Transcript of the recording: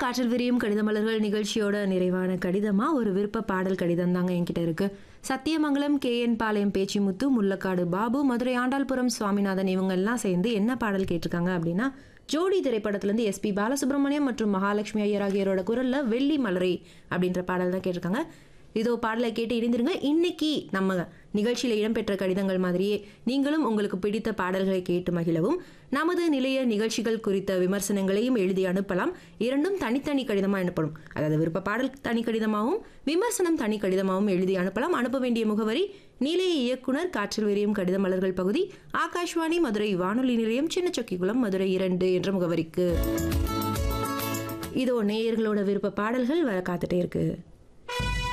காற்றில் விரியும் கடித மலர்கள் நிகழ்ச்சியோட நிறைவான கடிதமா ஒரு விருப்ப பாடல் கடிதம் தாங்க என்கிட்ட இருக்கு சத்தியமங்கலம் கே என் பாளையம் பேச்சிமுத்து முள்ளக்காடு பாபு மதுரை ஆண்டாள்புரம் சுவாமிநாதன் இவங்க எல்லாம் சேர்ந்து என்ன பாடல் கேட்டிருக்காங்க அப்படின்னா ஜோடி திரைப்படத்திலிருந்து எஸ்பி பாலசுப்ரமணியம் மற்றும் மகாலட்சுமி ஐயர் ஆகியோரோட குரல்ல வெள்ளி மலரை அப்படின்ற பாடல் தான் கேட்டிருக்காங்க இதோ பாடலை கேட்டு இணைந்திருங்க இன்னைக்கு நம்ம நிகழ்ச்சியில் இடம்பெற்ற கடிதங்கள் மாதிரியே நீங்களும் உங்களுக்கு பிடித்த பாடல்களை கேட்டு மகிழவும் நமது நிலைய நிகழ்ச்சிகள் குறித்த விமர்சனங்களையும் எழுதி அனுப்பலாம் இரண்டும் தனித்தனி கடிதமாக அனுப்பணும் அதாவது விருப்ப பாடல் தனி கடிதமாகவும் விமர்சனம் தனி கடிதமாகவும் எழுதி அனுப்பலாம் அனுப்ப வேண்டிய முகவரி நிலைய இயக்குனர் காற்றில் விரியும் கடித மலர்கள் பகுதி ஆகாஷ்வாணி மதுரை வானொலி நிலையம் சின்னச்சொக்கிக்குளம் மதுரை இரண்டு என்ற முகவரிக்கு இதோ நேயர்களோட விருப்ப பாடல்கள் வர காத்துட்டே இருக்கு